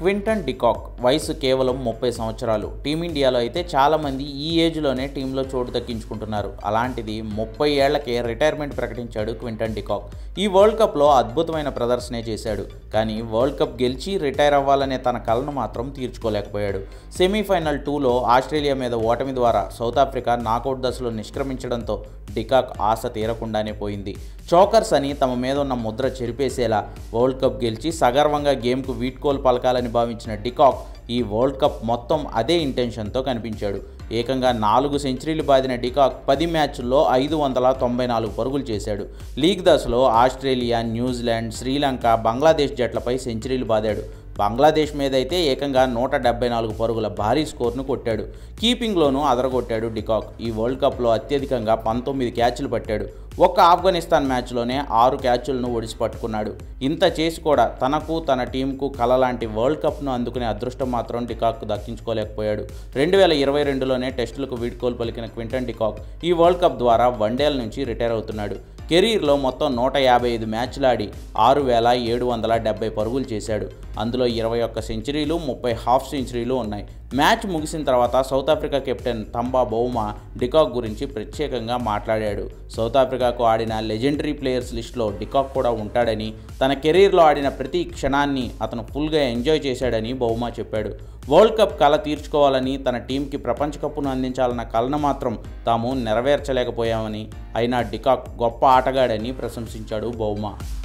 Quinton de Kock వయసు కేవలం ముప్పై సంవత్సరాలు టీమిండియాలో అయితే చాలామంది ఈ ఏజ్లోనే టీంలో చోటు దక్కించుకుంటున్నారు అలాంటిది ముప్పై ఏళ్లకే రిటైర్మెంట్ ప్రకటించాడు క్వింటన్ డికాక్ ఈ వరల్డ్ కప్లో అద్భుతమైన ప్రదర్శనే చేశాడు కానీ వరల్డ్ కప్ గెలిచి రిటైర్ అవ్వాలనే తన కలను మాత్రం తీర్చుకోలేకపోయాడు సెమీఫైనల్ టూలో ఆస్ట్రేలియా మీద ఓటమి ద్వారా సౌత్ ఆఫ్రికా నాకౌట్ దశలో నిష్క్రమించడంతో డికాక్ ఆశ తీరకుండానే పోయింది చోకర్స్ అని తమ మీద ఉన్న ముద్ర చెరిపేసేలా వరల్డ్ కప్ గెలిచి సగర్వంగా గేమ్కు వీడ్కోలు పలకాలని భావించిన డికాక్ ఈ వరల్డ్ కప్ మొత్తం అదే ఇంటెన్షన్తో కనిపించాడు ఏకంగా నాలుగు సెంచరీలు బాదిన డికాక్ పది మ్యాచ్ల్లో ఐదు వందల తొంభై నాలుగు పరుగులు చేశాడు లీగ్ దశలో ఆస్ట్రేలియా న్యూజిలాండ్ శ్రీలంక బంగ్లాదేశ్ జట్లపై సెంచరీలు బాదాడు బంగ్లాదేశ్ మీద అయితే ఏకంగా నూట డెబ్బై నాలుగు పరుగుల భారీ స్కోర్ను కొట్టాడు కీపింగ్లోనూ అదరగొట్టాడు డికాక్ ఈ వరల్డ్ కప్లో అత్యధికంగా పంతొమ్మిది క్యాచ్లు పట్టాడు ఒక్క ఆఫ్ఘనిస్తాన్ మ్యాచ్లోనే ఆరు క్యాచ్లను ఒడిసి పట్టుకున్నాడు ఇంత చేసి కూడా తనకు తన టీంకు కల లాంటి వరల్డ్ కప్ను అందుకునే అదృష్టం మాత్రం డికాక్ దక్కించుకోలేకపోయాడు రెండు వేల ఇరవై రెండులోనే టెస్టులకు వీడ్కోలు పలికిన క్వింటన్ డికాక్ ఈ వరల్డ్ కప్ ద్వారా వన్డేల నుంచి రిటైర్ అవుతున్నాడు కెరీర్లో మొత్తం నూట యాభై ఐదు మ్యాచ్లు ఆడి ఆరు వేల ఏడు వందల డెబ్బై పరుగులు చేశాడు అందులో ఇరవై ఒక్క సెంచరీలు ముప్పై హాఫ్ సెంచరీలు ఉన్నాయి మ్యాచ్ ముగిసిన తర్వాత South Africa captain Temba Bavuma de Kock గురించి ప్రత్యేకంగా మాట్లాడాడు సౌత్ ఆఫ్రికాకు ఆడిన లెజెండరీ ప్లేయర్స్ లిస్ట్లో డికాక్ కూడా ఉంటాడని తన కెరీర్లో ఆడిన ప్రతి క్షణాన్ని అతను ఫుల్గా ఎంజాయ్ చేశాడని బౌమా చెప్పాడు వరల్డ్ కప్ కళ తీర్చుకోవాలని తన టీంకి ప్రపంచ కప్పును అందించాలన్న కళను మాత్రం తాము నెరవేర్చలేకపోయామని అయినా డికాక్ గొప్ప ఆటగాడని ప్రశంసించాడు బౌమా